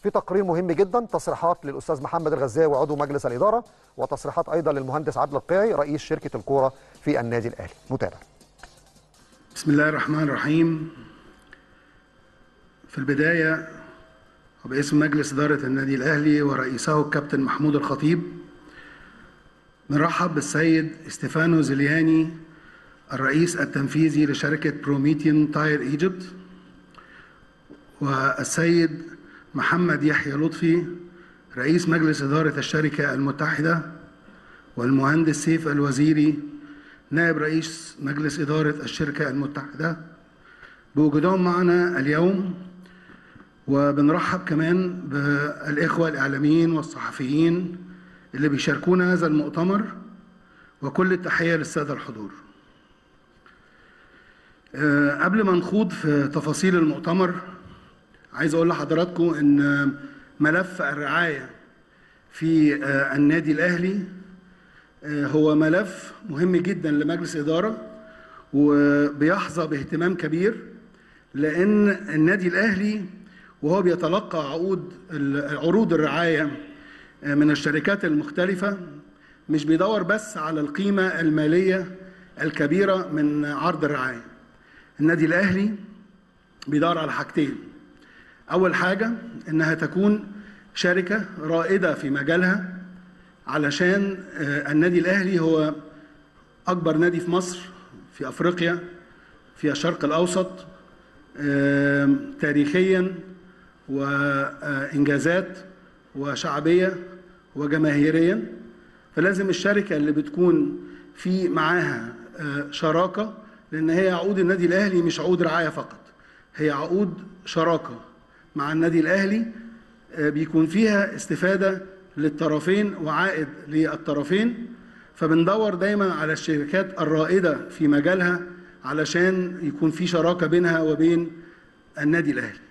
في تقرير مهم جدا تصريحات للاستاذ محمد الغزاوي عضو مجلس الاداره وتصريحات ايضا للمهندس عادل القيعي رئيس شركه الكوره في النادي الاهلي نتابع بسم الله الرحمن الرحيم في البداية وباسم مجلس إدارة النادي الأهلي ورئيسه الكابتن محمود الخطيب نرحب بالسيد استيفانو زلياني الرئيس التنفيذي لشركة بروميتيان تاير ايجيبت والسيد محمد يحيى لطفي رئيس مجلس إدارة الشركة المتحدة والمهندس سيف الوزيري نائب رئيس مجلس إدارة الشركة المتحدة بوجودهم معنا اليوم وبنرحب كمان بالإخوة الإعلاميين والصحفيين اللي بيشاركونا هذا المؤتمر وكل التحية للسادة الحضور أه قبل ما نخوض في تفاصيل المؤتمر عايز أقول لحضراتكم إن ملف الرعاية في أه النادي الأهلي أه هو ملف مهم جدا لمجلس إدارة وبيحظى باهتمام كبير لأن النادي الأهلي وهو بيتلقى عقود عروض الرعاية من الشركات المختلفة مش بيدور بس على القيمة المالية الكبيرة من عرض الرعاية النادي الأهلي بيدور على حاجتين أول حاجة إنها تكون شركة رائدة في مجالها علشان النادي الأهلي هو أكبر نادي في مصر في أفريقيا في الشرق الأوسط تاريخيا وإنجازات وشعبية وجماهيريا فلازم الشركة اللي بتكون في معاها شراكة لأن هي عقود النادي الأهلي مش عقود رعاية فقط هي عقود شراكة مع النادي الأهلي بيكون فيها استفادة للطرفين وعائد للطرفين فبندور دايما على الشركات الرائدة في مجالها علشان يكون في شراكة بينها وبين النادي الأهلي